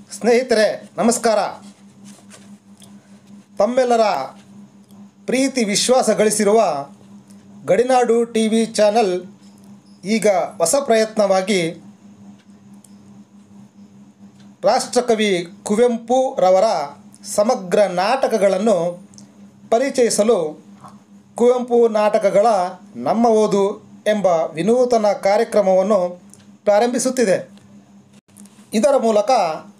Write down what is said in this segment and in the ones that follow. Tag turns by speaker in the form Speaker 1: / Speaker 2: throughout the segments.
Speaker 1: ಸ್ನೇಹಿತರೆ ನಮಸ್ಕಾರ ತಮ್ಮೆಲ್ಲರ ಪ್ರೀತಿ ವಿಶ್ವಾಸ ಗಳಿಸಿರುವ ಗಡಿನಾಡು ಟಿ ವಿ ಚಾನಲ್ ಈಗ ಹೊಸ ಪ್ರಯತ್ನವಾಗಿ ರಾಷ್ಟ್ರಕವಿ ಕುವೆಂಪು ರವರ ಸಮಗ್ರ ನಾಟಕಗಳನ್ನು ಪರಿಚಯಿಸಲು ಕುವೆಂಪು ನಾಟಕಗಳ ನಮ್ಮ ಓದು ಎಂಬ ವಿನೂತನ ಕಾರ್ಯಕ್ರಮವನ್ನು ಪ್ರಾರಂಭಿಸುತ್ತಿದೆ ಇದರ ಮೂಲಕ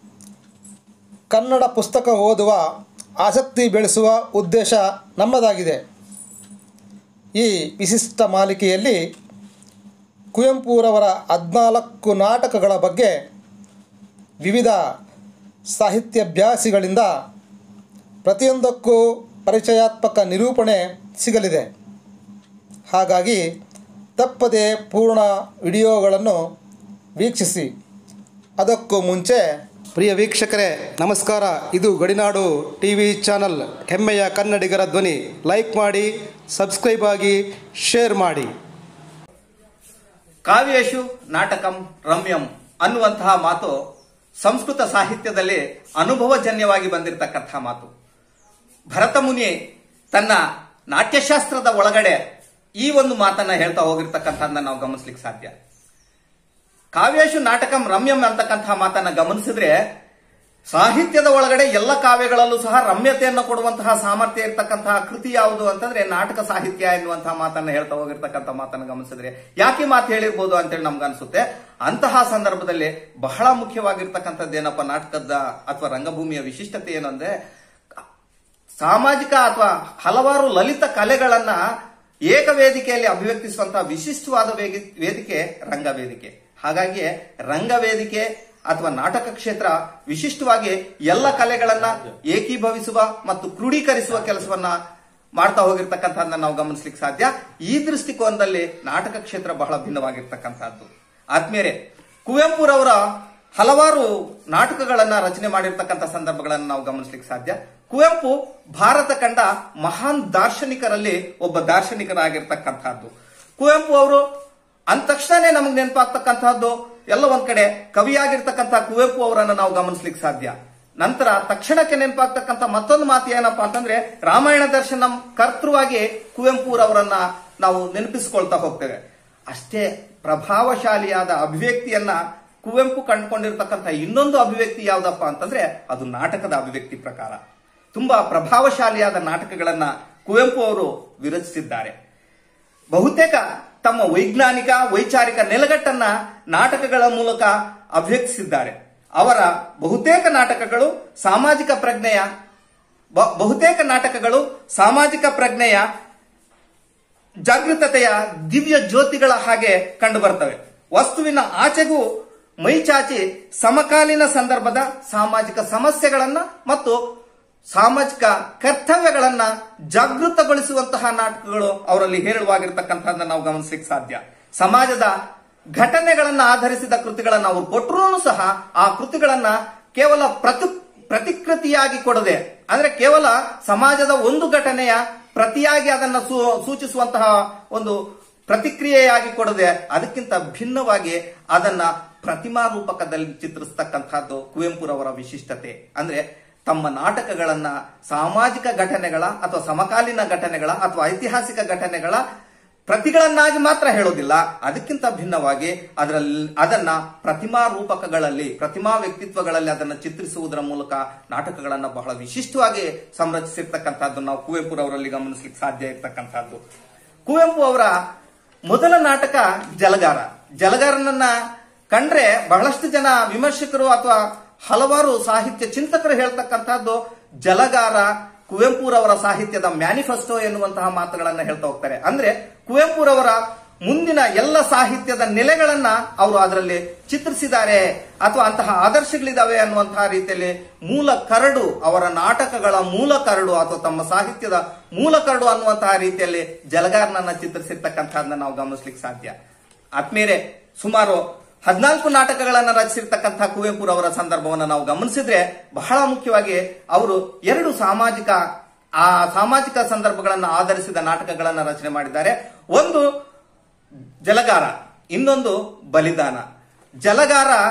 Speaker 1: ಕನ್ನಡ ಪುಸ್ತಕ ಓದುವ ಆಸಕ್ತಿ ಬೆಳೆಸುವ ಉದ್ದೇಶ ನಮ್ಮದಾಗಿದೆ ಈ ವಿಶಿಷ್ಟ ಮಾಲಿಕೆಯಲ್ಲಿ ಕುವೆಂಪುರವರ ಹದಿನಾಲ್ಕು ನಾಟಕಗಳ ಬಗ್ಗೆ ವಿವಿಧ ಸಾಹಿತ್ಯಾಭ್ಯಾಸಿಗಳಿಂದ ಪ್ರತಿಯೊಂದಕ್ಕೂ ಪರಿಚಯಾತ್ಮಕ ನಿರೂಪಣೆ ಸಿಗಲಿದೆ ಹಾಗಾಗಿ ತಪ್ಪದೆ ಪೂರ್ಣ ವಿಡಿಯೋಗಳನ್ನು ವೀಕ್ಷಿಸಿ ಅದಕ್ಕೂ ಮುಂಚೆ ಪ್ರಿಯ ವೀಕ್ಷಕರೇ ನಮಸ್ಕಾರ ಇದು ಗಡಿನಾಡು ಟಿ ವಿ ಚಾನಲ್ ಹೆಮ್ಮೆಯ ಕನ್ನಡಿಗರ ಧ್ವನಿ ಲೈಕ್ ಮಾಡಿ ಸಬ್ಸ್ಕ್ರೈಬ್ ಆಗಿ ಶೇರ್ ಮಾಡಿ
Speaker 2: ಕಾವ್ಯೇಶು ನಾಟಕಂ ರಮ್ಯಂ ಅನ್ನುವಂತಹ ಮಾತು ಸಂಸ್ಕೃತ ಸಾಹಿತ್ಯದಲ್ಲಿ ಅನುಭವಜನ್ಯವಾಗಿ ಬಂದಿರತಕ್ಕಂತಹ ಮಾತು ಭರತ ಮುನಿ ತನ್ನ ನಾಟ್ಯಶಾಸ್ತ್ರದ ಒಳಗಡೆ ಈ ಒಂದು ಮಾತನ್ನ ಹೇಳ್ತಾ ಹೋಗಿರ್ತಕ್ಕಂಥದ್ದನ್ನ ನಾವು ಗಮನಿಸ್ಲಿಕ್ಕೆ ಸಾಧ್ಯ ಕಾವ್ಯೇಶು ನಾಟಕಂ ರಮ್ಯಂ ಅಂತಕ್ಕಂತಹ ಮಾತನ್ನ ಗಮನಿಸಿದ್ರೆ ಸಾಹಿತ್ಯದ ಒಳಗಡೆ ಎಲ್ಲ ಕಾವ್ಯಗಳಲ್ಲೂ ಸಹ ರಮ್ಯತೆಯನ್ನು ಕೊಡುವಂತಹ ಸಾಮರ್ಥ್ಯ ಇರತಕ್ಕಂತಹ ಕೃತಿ ಯಾವುದು ಅಂತಂದ್ರೆ ನಾಟಕ ಸಾಹಿತ್ಯ ಎನ್ನುವಂತಹ ಮಾತನ್ನ ಹೇಳ್ತಾ ಹೋಗಿರ್ತಕ್ಕಂಥ ಮಾತನ್ನ ಗಮನಿಸಿದ್ರೆ ಯಾಕೆ ಈ ಮಾತು ಹೇಳಿರ್ಬೋದು ಅಂತೇಳಿ ನಮ್ಗೆ ಅನ್ಸುತ್ತೆ ಅಂತಹ ಸಂದರ್ಭದಲ್ಲಿ ಬಹಳ ಮುಖ್ಯವಾಗಿರ್ತಕ್ಕಂಥದ್ದೇನಪ್ಪ ನಾಟಕದ ಅಥವಾ ರಂಗಭೂಮಿಯ ವಿಶಿಷ್ಟತೆ ಏನಂದ್ರೆ ಸಾಮಾಜಿಕ ಅಥವಾ ಹಲವಾರು ಲಲಿತ ಕಲೆಗಳನ್ನ ಏಕವೇದಿಕೆಯಲ್ಲಿ ಅಭಿವ್ಯಕ್ತಿಸುವಂತಹ ವಿಶಿಷ್ಟವಾದ ವೇಗಿ- ವೇದಿಕೆ ರಂಗವೇದಿಕೆ ಹಾಗಾಗಿ ರಂಗವೇದಿಕೆ ಅಥವಾ ನಾಟಕ ಕ್ಷೇತ್ರ ವಿಶಿಷ್ಟವಾಗಿ ಎಲ್ಲ ಕಲೆಗಳನ್ನ ಏಕೀಭವಿಸುವ ಮತ್ತು ಕ್ರೋಢೀಕರಿಸುವ ಕೆಲಸವನ್ನ ಮಾಡ್ತಾ ಹೋಗಿರ್ತಕ್ಕಂಥದ್ದನ್ನ ನಾವು ಗಮನಿಸ್ಲಿಕ್ಕೆ ಸಾಧ್ಯ ಈ ದೃಷ್ಟಿಕೋನದಲ್ಲಿ ನಾಟಕ ಕ್ಷೇತ್ರ ಬಹಳ ಭಿನ್ನವಾಗಿರ್ತಕ್ಕಂಥದ್ದು ಆದ್ಮೇಲೆ ಕುವೆಂಪುರವರ ಹಲವಾರು ನಾಟಕಗಳನ್ನ ರಚನೆ ಮಾಡಿರ್ತಕ್ಕಂಥ ಸಂದರ್ಭಗಳನ್ನು ನಾವು ಗಮನಿಸ್ಲಿಕ್ಕೆ ಸಾಧ್ಯ ಕುವೆಂಪು ಭಾರತ ಕಂಡ ಮಹಾನ್ ದಾರ್ಶನಿಕರಲ್ಲಿ ಒಬ್ಬ ದಾರ್ಶನಿಕರಾಗಿರ್ತಕ್ಕಂಥದ್ದು ಕುವೆಂಪು ಅವರು ಅಂದ ತಕ್ಷಣನೇ ನಮಗೆ ನೆನಪಾಗ್ತಕ್ಕಂತಹದ್ದು ಎಲ್ಲ ಒಂದ್ ಕಡೆ ಕವಿಯಾಗಿರ್ತಕ್ಕಂಥ ಕುವೆಂಪು ಅವರನ್ನ ನಾವು ಗಮನಿಸ್ಲಿಕ್ಕೆ ಸಾಧ್ಯ ನಂತರ ತಕ್ಷಣಕ್ಕೆ ನೆನಪಾಗ್ತಕ್ಕಂಥ ಮತ್ತೊಂದು ಮಾತು ಏನಪ್ಪಾ ಅಂತಂದ್ರೆ ರಾಮಾಯಣ ದರ್ಶನಂ ಕರ್ತೃವಾಗಿ ಕುವೆಂಪುರವರನ್ನ ನಾವು ನೆನಪಿಸಿಕೊಳ್ತಾ ಹೋಗ್ತೇವೆ ಅಷ್ಟೇ ಪ್ರಭಾವಶಾಲಿಯಾದ ಅಭಿವ್ಯಕ್ತಿಯನ್ನ ಕುವೆಂಪು ಕಂಡುಕೊಂಡಿರ್ತಕ್ಕಂಥ ಇನ್ನೊಂದು ಅಭಿವ್ಯಕ್ತಿ ಯಾವ್ದಪ್ಪ ಅಂತಂದ್ರೆ ಅದು ನಾಟಕದ ಅಭಿವ್ಯಕ್ತಿ ಪ್ರಕಾರ ತುಂಬಾ ಪ್ರಭಾವಶಾಲಿಯಾದ ನಾಟಕಗಳನ್ನ ಕುವೆಂಪು ಅವರು ವಿರಚಿಸಿದ್ದಾರೆ ಬಹುತೇಕ ತಮ್ಮ ವೈಜ್ಞಾನಿಕ ವೈಚಾರಿಕ ನೆಲಗಟ್ಟನ್ನ ನಾಟಕಗಳ ಮೂಲಕ ಅಭಿವ್ಯಕ್ತಿಸಿದ್ದಾರೆ ಅವರ ಬಹುತೇಕ ನಾಟಕಗಳು ಸಾಮಾಜಿಕ ಪ್ರಜ್ಞೆಯ ಬ- ಬಹುತೇಕ ನಾಟಕಗಳು ಸಾಮಾಜಿಕ ಪ್ರಜ್ಞೆಯ ಜಾಗೃತತೆಯ ದಿವ್ಯ ಜ್ಯೋತಿಗಳ ಹಾಗೆ ಕಂಡು ಬರ್ತವೆ ವಸ್ತುವಿನ ಆಚೆಗೂ ಮೈಚಾಚಿ ಸಮಕಾಲೀನ ಸಂದರ್ಭದ ಸಾಮಾಜಿಕ ಸಮಸ್ಯೆಗಳನ್ನ ಮತ್ತು ಸಾಮಾಜಿಕ ಕರ್ತವ್ಯಗಳನ್ನ ಜಾಗೃತಗೊಳಿಸುವಂತಹ ನಾಟಕಗಳು ಅವರಲ್ಲಿ ಹೇರಳವಾಗಿರ್ತಕ್ಕಂಥದ್ದನ್ನ ನಾವು ಗಮನಿಸಲಿಕ್ಕೆ ಸಾಧ್ಯ ಸಮಾಜದ ಘಟನೆಗಳನ್ನ ಆಧರಿಸಿದ ಕೃತಿಗಳನ್ನ ಅವರು ಕೊಟ್ಟರೂ ಸಹ ಆ ಕೃತಿಗಳನ್ನ ಕೇವಲ ಪ್ರತಿ ಪ್ರತಿಕೃತಿಯಾಗಿ ಕೊಡದೆ ಅಂದ್ರೆ ಕೇವಲ ಸಮಾಜದ ಒಂದು ಘಟನೆಯ ಪ್ರತಿಯಾಗಿ ಅದನ್ನ ಸೂ- ಸೂಚಿಸುವಂತಹ ಒಂದು ಪ್ರತಿಕ್ರಿಯೆಯಾಗಿ ಕೊಡದೆ ಅದಕ್ಕಿಂತ ಭಿನ್ನವಾಗಿ ಅದನ್ನ ಪ್ರತಿಮಾ ರೂಪಕದಲ್ಲಿ ಚಿತ್ರಿಸ್ತಕ್ಕಂಥದ್ದು ಕುವೆಂಪುರವರ ವಿಶಿಷ್ಟತೆ ಅಂದ್ರೆ ತಮ್ಮ ನಾಟಕಗಳನ್ನ ಸಾಮಾಜಿಕ ಘಟನೆಗಳ ಅಥವಾ ಸಮಕಾಲೀನ ಘಟನೆಗಳ ಅಥವಾ ಐತಿಹಾಸಿಕ ಘಟನೆಗಳ ಪ್ರತಿಗಳನ್ನಾಗಿ ಮಾತ್ರ ಹೇಳೋದಿಲ್ಲ ಅದಕ್ಕಿಂತ ಭಿನ್ನವಾಗಿ ಅದರಲ್ಲಿ ಅದನ್ನ ಪ್ರತಿಮಾ ರೂಪಕಗಳಲ್ಲಿ ಪ್ರತಿಮಾ ವ್ಯಕ್ತಿತ್ವಗಳಲ್ಲಿ ಅದನ್ನ ಚಿತ್ರಿಸುವುದರ ಮೂಲಕ ನಾಟಕಗಳನ್ನ ಬಹಳ ವಿಶಿಷ್ಟವಾಗಿ ಸಂರಚಿಸಿರ್ತಕ್ಕಂಥದ್ದು ನಾವು ಕುವೆಂಪುರವರಲ್ಲಿ ಗಮನಿಸಲಿಕ್ಕೆ ಸಾಧ್ಯ ಇರ್ತಕ್ಕಂಥದ್ದು ಕುವೆಂಪು ಅವರ ಮೊದಲ ನಾಟಕ ಜಲಗಾರ ಜಲಗಾರನನ್ನ ಕಂಡ್ರೆ ಬಹಳಷ್ಟು ಜನ ವಿಮರ್ಶಕರು ಅಥವಾ ಹಲವಾರು ಸಾಹಿತ್ಯ ಚಿಂತಕರು ಹೇಳ್ತಕ್ಕಂಥದ್ದು ಜಲಗಾರ ಕುವೆಂಪುರವರ ಸಾಹಿತ್ಯದ ಮ್ಯಾನಿಫೆಸ್ಟೋ ಎನ್ನುವಂತಹ ಮಾತುಗಳನ್ನ ಹೇಳ್ತಾ ಹೋಗ್ತಾರೆ ಅಂದ್ರೆ ಕುವೆಂಪುರವರ ಮುಂದಿನ ಎಲ್ಲ ಸಾಹಿತ್ಯದ ನೆಲೆಗಳನ್ನ ಅವರು ಅದರಲ್ಲಿ ಚಿತ್ರಿಸಿದ್ದಾರೆ ಅಥವಾ ಅಂತಹ ಆದರ್ಶಗಳಿದಾವೆ ಅನ್ನುವಂತಹ ರೀತಿಯಲ್ಲಿ ಮೂಲ ಕರಡು ಅವರ ನಾಟಕಗಳ ಮೂಲ ಕರಡು ಅಥವಾ ತಮ್ಮ ಸಾಹಿತ್ಯದ ಮೂಲ ಕರಡು ಅನ್ನುವಂತಹ ರೀತಿಯಲ್ಲಿ ಜಲಗಾರನನ್ನ ಚಿತ್ರಿಸಿರ್ತಕ್ಕಂಥದ್ದನ್ನ ನಾವು ಗಮನಿಸ್ಲಿಕ್ಕೆ ಸಾಧ್ಯ ಆದ್ಮೇಲೆ ಸುಮಾರು ಹದಿನಾಲ್ಕು ನಾಟಕಗಳನ್ನ ರಚಿಸಿರ್ತಕ್ಕಂಥ ಕುವೆಂಪುರವರ ಸಂದರ್ಭವನ್ನು ನಾವು ಗಮನಿಸಿದ್ರೆ ಬಹಳ ಮುಖ್ಯವಾಗಿ ಅವರು ಎರಡು ಸಾಮಾಜಿಕ ಆ ಸಾಮಾಜಿಕ ಸಂದರ್ಭಗಳನ್ನ ಆಧರಿಸಿದ ನಾಟಕಗಳನ್ನ ರಚನೆ ಮಾಡಿದ್ದಾರೆ ಒಂದು ಜಲಗಾರ ಇನ್ನೊಂದು ಬಲಿದಾನ ಜಲಗಾರ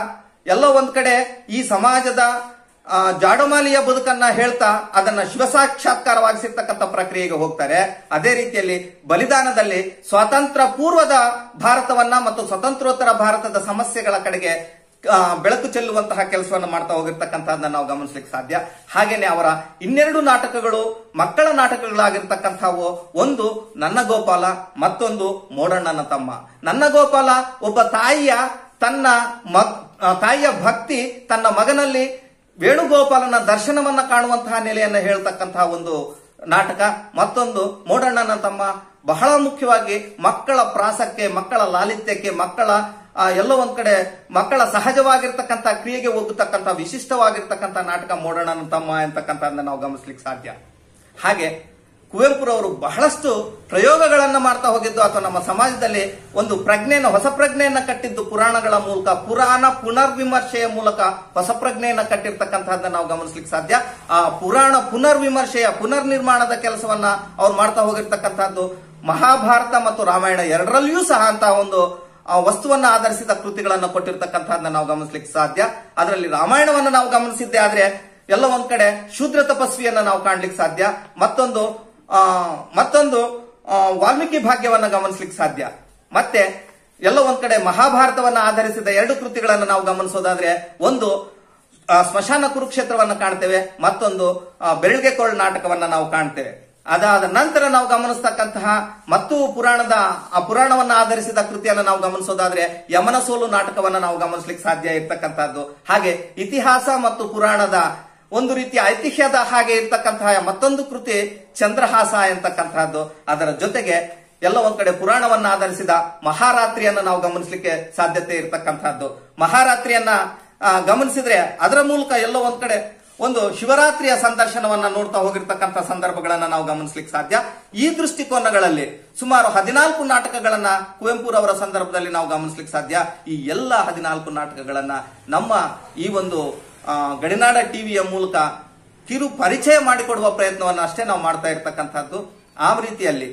Speaker 2: ಎಲ್ಲೋ ಒಂದ್ ಕಡೆ ಈ ಸಮಾಜದ ಆ, ಜಾಡಮಾಲಿಯ ಬದುಕನ್ನ ಹೇಳ್ತಾ ಅದನ್ನ ಶಿವಸಾಕ್ಷಾತ್ಕಾರವಾಗಿಸಿರ್ತಕ್ಕಂಥ ಪ್ರಕ್ರಿಯೆಗೆ ಹೋಗ್ತಾರೆ ಅದೇ ರೀತಿಯಲ್ಲಿ ಬಲಿದಾನದಲ್ಲಿ ಸ್ವಾತಂತ್ರ್ಯ ಪೂರ್ವದ ಭಾರತವನ್ನ ಮತ್ತು ಸ್ವತಂತ್ರೋತ್ತರ ಭಾರತದ ಸಮಸ್ಯೆಗಳ ಕಡೆಗೆ ಆ, ಬೆಳಕು ಚೆಲ್ಲುವಂತಹ ಕೆಲಸವನ್ನು ಮಾಡ್ತಾ ಹೋಗಿರ್ತಕ್ಕಂಥದ್ದನ್ನ ನಾವು ಗಮನಿಸ್ಲಿಕ್ಕೆ ಸಾಧ್ಯ ಹಾಗೇನೆ ಅವರ ಇನ್ನೆರಡು ನಾಟಕಗಳು ಮಕ್ಕಳ ನಾಟಕಗಳಾಗಿರ್ತಕ್ಕಂಥವು ಒಂದು ನನ್ನ ಗೋಪಾಲ ಮತ್ತೊಂದು ಮೋಡಣ್ಣನ ತಮ್ಮ ನನ್ನ ಗೋಪಾಲ ಒಬ್ಬ ತಾಯಿಯ ತನ್ನ ಮಗ್ ಆ, ತಾಯಿಯ ಭಕ್ತಿ ತನ್ನ ಮಗನಲ್ಲಿ ವೇಣುಗೋಪಾಲನ ದರ್ಶನವನ್ನ ಕಾಣುವಂತಹ ನೆಲೆಯನ್ನ ಹೇಳ್ತಕ್ಕಂತಹ ಒಂದು ನಾಟಕ ಮತ್ತೊಂದು ಮೋಡಣ್ಣನ ತಮ್ಮ ಬಹಳ ಮುಖ್ಯವಾಗಿ ಮಕ್ಕಳ ಪ್ರಾಸಕ್ಕೆ ಮಕ್ಕಳ ಲಾಲಿತ್ಯಕ್ಕೆ ಮಕ್ಕಳ ಆ, ಎಲ್ಲೋ ಒಂದ್ ಕಡೆ ಮಕ್ಕಳ ಸಹಜವಾಗಿರ್ತಕ್ಕಂಥ ಕ್ರಿಯೆಗೆ ಒಗ್ಗತಕ್ಕಂಥ ವಿಶಿಷ್ಟವಾಗಿರ್ತಕ್ಕಂಥ ನಾಟಕ ಮೋಡಣ್ಣನ ತಮ್ಮ ಅಂತಕ್ಕಂಥದ್ದನ್ನ ನಾವು ಗಮನಿಸ್ಲಿಕ್ಕೆ ಸಾಧ್ಯ ಹಾಗೆ ಕುವೆಂಪುರವರು ಬಹಳಷ್ಟು ಪ್ರಯೋಗಗಳನ್ನ ಮಾಡ್ತಾ ಹೋಗಿದ್ದು ಅಥವಾ ನಮ್ಮ ಸಮಾಜದಲ್ಲಿ ಒಂದು ಪ್ರಜ್ಞೆಯನ್ನು ಹೊಸ ಪ್ರಜ್ಞೆಯನ್ನ ಕಟ್ಟಿದ್ದು ಪುರಾಣಗಳ ಮೂಲಕ ಪುರಾಣ ಪುನರ್ವಿಮರ್ಶೆಯ ಮೂಲಕ ಹೊಸ ಪ್ರಜ್ಞೆಯನ್ನ ಕಟ್ಟಿರ್ತಕ್ಕಂಥದ್ದನ್ನ ನಾವು ಗಮನಿಸ್ಲಿಕ್ಕೆ ಸಾಧ್ಯ ಆ ಪುರಾಣ ಪುನರ್ವಿಮರ್ಶೆಯ ಪುನರ್ನಿರ್ಮಾಣದ ಕೆಲಸವನ್ನ ಅವ್ರು ಮಾಡ್ತಾ ಹೋಗಿರ್ತಕ್ಕಂಥದ್ದು ಮಹಾಭಾರತ ಮತ್ತು ರಾಮಾಯಣ ಎರಡರಲ್ಲಿಯೂ ಸಹ ಅಂತ ಒಂದು ಆ ವಸ್ತುವನ್ನ ಆಧರಿಸಿದ ಕೃತಿಗಳನ್ನು ಕೊಟ್ಟಿರ್ತಕ್ಕಂಥದ್ದನ್ನ ನಾವು ಗಮನಿಸ್ಲಿಕ್ಕೆ ಸಾಧ್ಯ ಅದರಲ್ಲಿ ರಾಮಾಯಣವನ್ನ ನಾವು ಗಮನಿಸಿದ್ದೆ ಆದ್ರೆ ಎಲ್ಲ ಒಂದ್ ಕಡೆ ಶೂದ್ರ ತಪಸ್ವಿಯನ್ನ ನಾವು ಕಾಣ್ಲಿಕ್ಕೆ ಸಾಧ್ಯ ಮತ್ತೊಂದು ಆ ಮತ್ತೊಂದು ಆ, ವಾಲ್ಮೀಕಿ ಭಾಗ್ಯವನ್ನ ಗಮನಿಸ್ಲಿಕ್ಕೆ ಸಾಧ್ಯ ಮತ್ತೆ ಎಲ್ಲ ಒಂದ್ ಕಡೆ ಮಹಾಭಾರತವನ್ನ ಆಧರಿಸಿದ ಎರಡು ಕೃತಿಗಳನ್ನು ನಾವು ಗಮನಿಸೋದಾದ್ರೆ ಒಂದು ಆ, ಸ್ಮಶಾನ ಕುರುಕ್ಷೇತ್ರವನ್ನ ಕಾಣ್ತೇವೆ ಮತ್ತೊಂದು ಆ, ಬೆರಳಿಗೆ ಕೊರಳು ನಾಟಕವನ್ನ ನಾವು ಕಾಣ್ತೇವೆ ಅದಾದ ನಂತರ ನಾವು ಗಮನಿಸ್ತಕ್ಕಂತಹ ಮತ್ತು ಪುರಾಣದ ಆ ಪುರಾಣವನ್ನ ಆಧರಿಸಿದ ಕೃತಿಯನ್ನ ನಾವು ಗಮನಿಸೋದಾದ್ರೆ ಯಮನ ಸೋಲು ನಾಟಕವನ್ನ ನಾವು ಗಮನಿಸ್ಲಿಕ್ಕೆ ಸಾಧ್ಯ ಇರ್ತಕ್ಕಂಥದ್ದು ಹಾಗೆ ಇತಿಹಾಸ ಮತ್ತು ಪುರಾಣದ ಒಂದು ರೀತಿಯ ಐತಿಹ್ಯದ ಹಾಗೆ ಇರ್ತಕ್ಕಂತಹ ಮತ್ತೊಂದು ಕೃತಿ ಚಂದ್ರಹಾಸ ಎಂತಕ್ಕಂತಹದ್ದು ಅದರ ಜೊತೆಗೆ ಎಲ್ಲ ಒಂದ್ ಕಡೆ ಪುರಾಣವನ್ನ ಆಧರಿಸಿದ ಮಹಾರಾತ್ರಿಯನ್ನ ನಾವು ಗಮನಿಸಲಿಕ್ಕೆ ಸಾಧ್ಯತೆ ಇರತಕ್ಕಂತಹದ್ದು ಮಹಾರಾತ್ರಿಯನ್ನ ಆ, ಗಮನಿಸಿದ್ರೆ ಅದರ ಮೂಲಕ ಎಲ್ಲೋ ಒಂದ್ ಕಡೆ ಒಂದು ಶಿವರಾತ್ರಿಯ ಸಂದರ್ಶನವನ್ನ ನೋಡ್ತಾ ಹೋಗಿರ್ತಕ್ಕಂಥ ಸಂದರ್ಭಗಳನ್ನ ನಾವು ಗಮನಿಸ್ಲಿಕ್ಕೆ ಸಾಧ್ಯ ಈ ದೃಷ್ಟಿಕೋನಗಳಲ್ಲಿ ಸುಮಾರು ಹದಿನಾಲ್ಕು ನಾಟಕಗಳನ್ನ ಕುವೆಂಪುರವರ ಸಂದರ್ಭದಲ್ಲಿ ನಾವು ಗಮನಿಸ್ಲಿಕ್ಕೆ ಸಾಧ್ಯ ಈ ಎಲ್ಲ ಹದಿನಾಲ್ಕು ನಾಟಕಗಳನ್ನ ನಮ್ಮ ಈ ಒಂದು ಆ, ಗಡಿನಾಡ ಟಿವಿಯ ಮೂಲಕ ಕಿರು ಪರಿಚಯ ಮಾಡಿಕೊಡುವ ಪ್ರಯತ್ನವನ್ನು ಅಷ್ಟೇ ನಾವು ಮಾಡ್ತಾ ಇರ್ತಕ್ಕಂಥದ್ದು ಆ ರೀತಿಯಲ್ಲಿ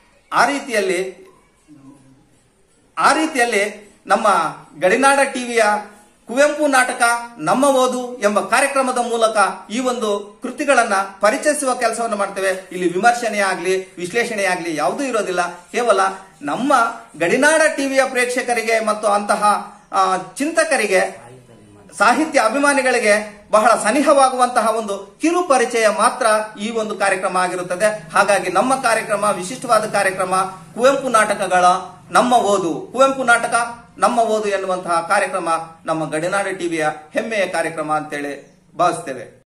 Speaker 2: ಆ ರೀತಿಯಲ್ಲಿ ಆ ರೀತಿಯಲ್ಲಿ ನಮ್ಮ ಗಡಿನಾಡ ಟಿವಿಯ ಕುವೆಂಪು ನಾಟಕ ನಮ್ಮ ಓದು ಎಂಬ ಕಾರ್ಯಕ್ರಮದ ಮೂಲಕ ಈ ಒಂದು ಕೃತಿಗಳನ್ನ ಪರಿಚಯಿಸುವ ಕೆಲಸವನ್ನು ಮಾಡ್ತೇವೆ ಇಲ್ಲಿ ವಿಮರ್ಶನೆ ಆಗ್ಲಿ ವಿಶ್ಲೇಷಣೆ ಆಗ್ಲಿ ಯಾವುದೂ ಇರೋದಿಲ್ಲ ಕೇವಲ ನಮ್ಮ ಗಡಿನಾಡ ಟಿವಿಯ ಪ್ರೇಕ್ಷಕರಿಗೆ ಮತ್ತು ಅಂತಹ ಆ, ಚಿಂತಕರಿಗೆ ಸಾಹಿತ್ಯ ಅಭಿಮಾನಿಗಳಿಗೆ ಬಹಳ ಸನಿಹವಾಗುವಂತಹ ಒಂದು ಕಿರು ಪರಿಚಯ ಮಾತ್ರ ಈ ಒಂದು ಕಾರ್ಯಕ್ರಮ ಆಗಿರುತ್ತದೆ ಹಾಗಾಗಿ ನಮ್ಮ ಕಾರ್ಯಕ್ರಮ ವಿಶಿಷ್ಟವಾದ ಕಾರ್ಯಕ್ರಮ ಕುವೆಂಪು ನಾಟಕಗಳ ನಮ್ಮ ಓದು ಕುವೆಂಪು ನಾಟಕ ನಮ್ಮ ಓದು ಎನ್ನುವಂತಹ ಕಾರ್ಯಕ್ರಮ ನಮ್ಮ ಗಡಿನಾಡು ಟಿವಿಯ ಹೆಮ್ಮೆಯ ಕಾರ್ಯಕ್ರಮ ಅಂತೇಳಿ ಭಾವಿಸ್ತೇವೆ